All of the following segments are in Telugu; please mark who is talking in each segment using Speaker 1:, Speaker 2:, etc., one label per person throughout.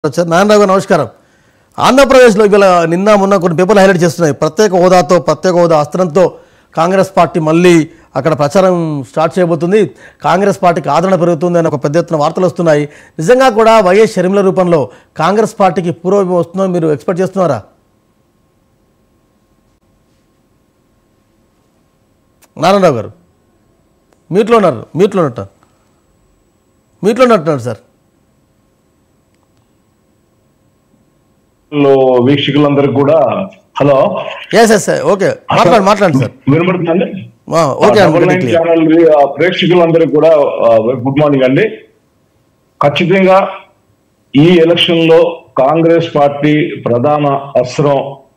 Speaker 1: సార్ నారాయణరావు గారు నమస్కారం ఆంధ్రప్రదేశ్లో ఇవాళ నిన్న మొన్న కొన్ని పేపర్లు హైలైట్ చేస్తున్నాయి ప్రత్యేక హోదాతో ప్రత్యేక హోదా అస్త్రంతో కాంగ్రెస్ పార్టీ మళ్ళీ అక్కడ ప్రచారం స్టార్ట్ చేయబోతుంది కాంగ్రెస్ పార్టీకి ఆదరణ పెరుగుతుంది అని ఒక పెద్ద ఎత్తున వార్తలు వస్తున్నాయి నిజంగా కూడా వైఎస్ షర్మిల రూపంలో కాంగ్రెస్ పార్టీకి పూర్వం వస్తుందని మీరు ఎక్స్పెక్ట్ చేస్తున్నారా నారాయణరావు గారు మీట్లో ఉన్నారు మీట్లో ఉన్నట్టు మీట్లో ఉన్నట్టున్నారు సార్
Speaker 2: లో వీక్షకులందరికీ కూడా హలో
Speaker 1: ఎస్ ఎస్ ఓకే మాట్లాడండి మాట్లాడండి సార్
Speaker 2: వినబడుతుందండి
Speaker 1: ఆ, ఓకే
Speaker 2: డబల్
Speaker 1: అండి
Speaker 2: నైన్
Speaker 1: క్లియర్
Speaker 2: ఛానల్ ఆ, ప్రేక్షకులందరికీ కూడా ఆ, గుడ్ మార్నింగ్ అండి ఖచ్చితంగా ఈ ఎలక్షన్ లో కాంగ్రెస్ పార్టీ ప్రధాన అస్త్రం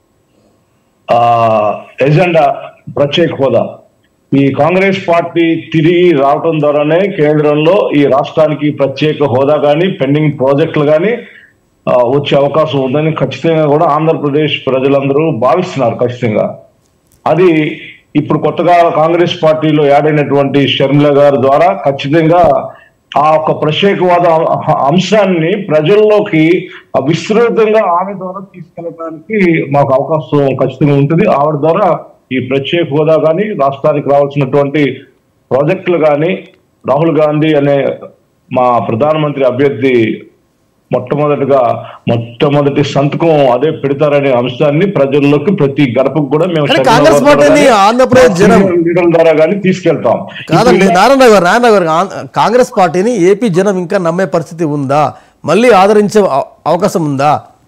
Speaker 2: ఆ ఎజెండా ప్రత్యేక హోదా ఈ కాంగ్రెస్ పార్టీ తిరిగి రావటం ద్వారానే కేంద్రంలో ఈ రాష్ట్రానికి ప్రత్యేక హోదా కానీ పెండింగ్ ప్రాజెక్టులు కానీ వచ్చే అవకాశం ఉందని ఖచ్చితంగా కూడా ఆంధ్రప్రదేశ్ ప్రజలందరూ భావిస్తున్నారు ఖచ్చితంగా అది ఇప్పుడు కొత్తగా కాంగ్రెస్ పార్టీలో యాడ్ అయినటువంటి షర్మిల గారి ద్వారా ఖచ్చితంగా ఆ ఒక ప్రత్యేకవాద అ- అంశాన్ని ప్రజల్లోకి విస్తృతంగా ఆమె ద్వారా తీసుకెళ్ళడానికి మాకు అవకాశం ఖచ్చితంగా ఉంటుంది ఆవిడ ద్వారా ఈ ప్రత్యేక హోదా కానీ రాష్ట్రానికి రావాల్సినటువంటి ప్రాజెక్టులు కానీ రాహుల్ గాంధీ అనే మా ప్రధానమంత్రి అభ్యర్థి మొట్టమొదటిగా మొట్టమొదటి సంతకం అదే పెడతారనే అంశాన్ని ప్రజల్లోకి ప్రతి గడపకు కూడా మేము
Speaker 1: కానీ
Speaker 2: చంద్రబాబు
Speaker 1: కాంగ్రెస్
Speaker 2: ద్వారా
Speaker 1: పార్టీని
Speaker 2: కానీ,
Speaker 1: ఆంధ్రప్రదేశ్ జనం-
Speaker 2: సీనియర్ లీడర్ల ద్వారా కానీ తీసుకెళ్తాం
Speaker 1: కాదండి నారాయణరావు గారు నారాయణరావు గారు ఆ- కాంగ్రెస్ పార్టీని ఏపీ జనం ఇంకా నమ్మే పరిస్థితి ఉందా మళ్ళీ ఆదరించే అవ- అవకాశం ఉందా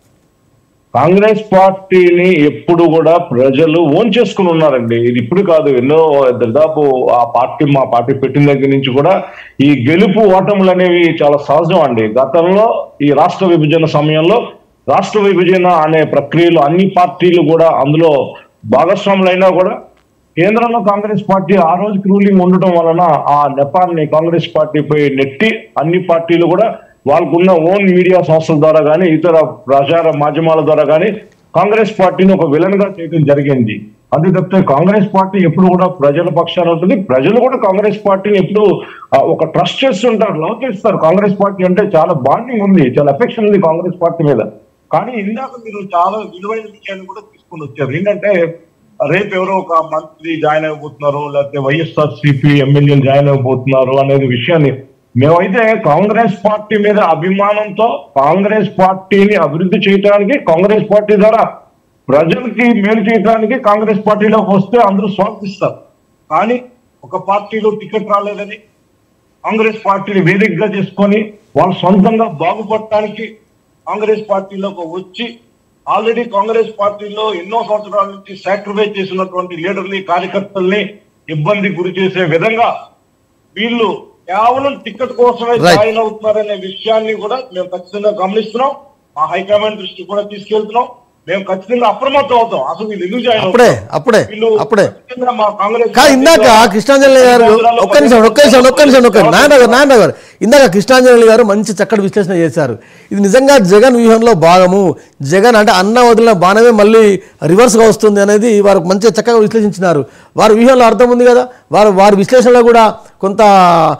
Speaker 2: కాంగ్రెస్ పార్టీని ఎప్పుడు కూడా ప్రజలు ఓన్ చేసుకుని ఉన్నారండి ఇది ఇప్పుడు కాదు ఎన్నో దాదాపు ఆ పార్టీ మా పార్టీ పెట్టిన దగ్గర నుంచి కూడా ఈ గెలుపు ఓటములు అనేవి చాలా సహజం అండి గతంలో ఈ రాష్ట్ర విభజన సమయంలో రాష్ట్ర విభజన అనే ప్రక్రియలో అన్ని పార్టీలు కూడా అందులో భాగస్వాములైనా కూడా కేంద్రంలో కాంగ్రెస్ పార్టీ ఆ రోజుకి రూలింగ్ ఉండటం వలన ఆ నెపాన్ని కాంగ్రెస్ పార్టీపై నెట్టి అన్ని పార్టీలు కూడా వాళ్ళకున్న ఓన్ మీడియా సంస్థల ద్వారా కానీ ఇతర ప్రచార మాధ్యమాల ద్వారా కానీ కాంగ్రెస్ పార్టీని ఒక విలన్ గా చేయడం జరిగింది అది తప్పితే కాంగ్రెస్ పార్టీ ఎప్పుడు కూడా ప్రజల పక్షాన ఉంటుంది ప్రజలు కూడా కాంగ్రెస్ పార్టీని ఎప్పుడు ఆ, ఒక ట్రస్ట్ చేస్తుంటారు లవ్ చేస్తారు కాంగ్రెస్ పార్టీ అంటే చాలా బాండింగ్ ఉంది చాలా ఎఫెక్షన్ ఉంది కాంగ్రెస్ పార్టీ మీద కానీ ఇందాక మీరు చాలా విలువైన విషయాన్ని కూడా తీసుకొని వచ్చారు ఏంటంటే రేపు ఎవరో ఒక మంత్రి జాయిన్ అయిపోతున్నారు లేకపోతే వైఎస్ఆర్ సిపి ఎమ్మెల్యేలు జాయిన్ అయిపోతున్నారు అనేది విషయాన్ని మేమైతే కాంగ్రెస్ పార్టీ మీద అభిమానంతో కాంగ్రెస్ పార్టీని అభివృద్ధి చేయడానికి కాంగ్రెస్ పార్టీ ద్వారా ప్రజలకి మేలు చేయడానికి కాంగ్రెస్ పార్టీలోకి వస్తే అందరూ స్వాగతిస్తారు కానీ ఒక పార్టీలో టికెట్ రాలేదని కాంగ్రెస్ పార్టీని వేదికగా చేసుకొని వాళ్ళు సొంతంగా బాగుపడటానికి కాంగ్రెస్ పార్టీలోకి వచ్చి ఆల్రెడీ కాంగ్రెస్ పార్టీలో ఎన్నో సంవత్సరాల నుంచి సాక్రిఫైస్ చేసినటువంటి లీడర్ని కార్యకర్తల్ని ఇబ్బంది గురి చేసే విధంగా వీళ్ళు కేవలం టికెట్ కోసమే
Speaker 1: Right.
Speaker 2: జాయిన్ అవుతున్నారనే విషయాన్ని కూడా మేము ఖచ్చితంగా గమనిస్తున్నాం మా హైకమాండ్ దృష్టికి కూడా తీసుకెళ్తున్నాం మేము ఖచ్చితంగా అప్రమత్తం అవుతాం అసలు వీళ్ళు ఎందుకు జాయిన్
Speaker 1: అప్పుడే
Speaker 2: అవుతారు?
Speaker 1: అప్పుడే
Speaker 2: వీళ్ళు
Speaker 1: అప్పుడే
Speaker 2: ఖచ్చితంగా మా కాంగ్రెస్
Speaker 1: కాదు ఇందాక
Speaker 2: పార్టీలో
Speaker 1: కృష్ణాంజలి గారు ఒక్క నిమిషం ఒక్క నిమిషం ఒక్క నిమిషం ఒక్క నారాయణ గారు నారాయణ గారు ఇందాక కృష్ణాంజలి గారు మంచి చక్కటి విశ్లేషణ చేశారు ఇది నిజంగా జగన్ వ్యూహంలో భాగము జగన్ అంటే అన్న వదిలిన బాణమే మళ్ళీ రివర్స్గా వస్తుంది అనేది వారు మంచిగా చక్కగా విశ్లేషించినారు వారి వ్యూహంలో అర్థం ఉంది కదా వారు వారి విశ్లేషణలో కూడా కొంత